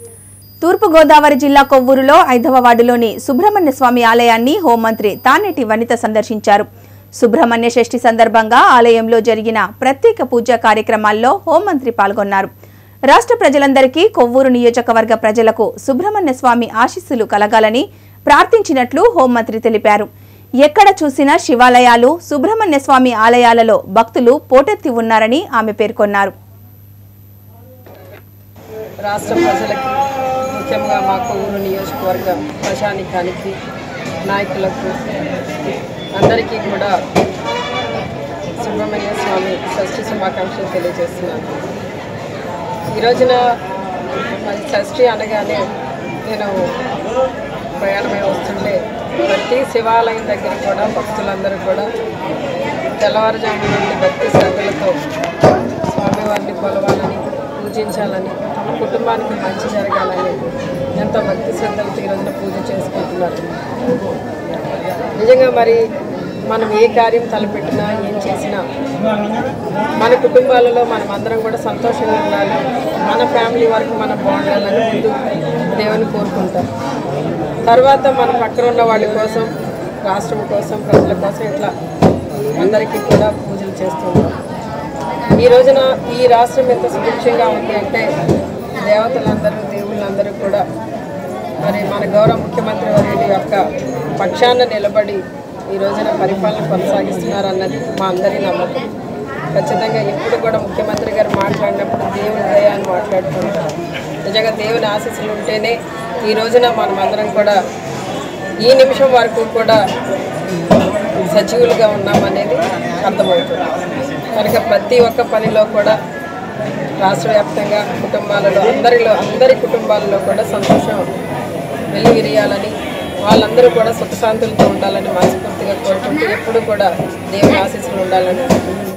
తూర్పుగోదావరి జిల్లా కొవ్వూరులో ఐదవ వార్డులోని సుబ్రహ్మణ్య స్వామి ఆలయాన్ని హోంమంత్రి తానేటి వనిత సందర్శించారు సుబ్రహ్మణ్య షష్ఠి సందర్భంగా ఆలయంలో జరిగిన ప్రత్యేక పూజా కార్యక్రమాల్లో హోంమంత్రి పాల్గొన్నారు రాష్ట్ర ప్రజలందరికీ కొవ్వూరు నియోజకవర్గ ప్రజలకు సుబ్రహ్మణ్య స్వామి ఆశీస్సులు కలగాలని ప్రార్థించినట్లు హోంమంత్రి తెలిపారు ఎక్కడ చూసినా శివాలయాలు సుబ్రహ్మణ్య స్వామి ఆలయాలలో భక్తులు పోటెత్తి ఉన్నారని ఆమె పేర్కొన్నారు రాష్ట్ర ప్రజలకి ముఖ్యంగా మా కొవ్వూరు నియోజకవర్గ ప్రజానికానికి నాయకులకు అందరికీ కూడా సుబ్రహ్మణ్య స్వామి షష్ఠి శుభాకాంక్షలు తెలియజేస్తున్నాను ఈ రోజున మరి షష్ఠి అనగానే నేను ప్రయాణమై వస్తుంటే ప్రతి శివాలయం దగ్గర కూడా భక్తులందరూ కూడా తెల్లవారుజాము నుండి భక్తి శ్రద్ధలతో స్వామివారిని కొలవాలని పూజించాలని తమ కుటుంబానికి మంచి జరగాలని ఎంతో భక్తి శ్రద్ధలతో ఈ రోజున పూజ చేసుకుంటున్నారు నిజంగా మరి మనం ఏ కార్యం తలపెట్టినా ఏం చేసినా మన కుటుంబాలలో మనం అందరం కూడా సంతోషంగా ఉండాలి మన ఫ్యామిలీ వరకు మనం బాగుండాలని ముందు దేవుని కోరుకుంటాం తర్వాత మన పక్కన ఉన్న వాళ్ళ కోసం రాష్ట్రం కోసం ప్రజల కోసం ఇట్లా అందరికీ కూడా పూజలు చేస్తుంటాం ఈ రోజున ఈ రాష్ట్రం ఎంత సుభిక్షంగా ఉంది అంటే దేవతలందరూ దేవుళ్ళందరూ కూడా మరి మన గౌరవ ముఖ్యమంత్రి వర్యుడి యొక్క పక్షాన నిలబడి ఈ రోజున పరిపాలన కొనసాగిస్తున్నారన్నది మా అందరి నమ్మకం ఖచ్చితంగా ఎప్పుడు కూడా ముఖ్యమంత్రి గారు మాట్లాడినప్పుడు దేవుని దయ అని మాట్లాడుతుంటారు నిజంగా దేవుని ఆశీస్సులు ఉంటేనే ఈ రోజున మనమందరం కూడా ఈ నిమిషం వరకు కూడా సజీవులుగా ఉన్నామనేది అర్థమవుతుంది కనుక ప్రతి ఒక్క పనిలో కూడా రాష్ట్ర వ్యాప్తంగా కుటుంబాలలో అందరిలో అందరి కుటుంబాలలో కూడా సంతోషం వెల్లివిరియాలని వాళ్ళందరూ కూడా సుఖశాంతులతో ఉండాలని మనస్ఫూర్తిగా కోరుకుంటూ ఎప్పుడు కూడా దేవుని ఆశీస్సులు ఉండాలని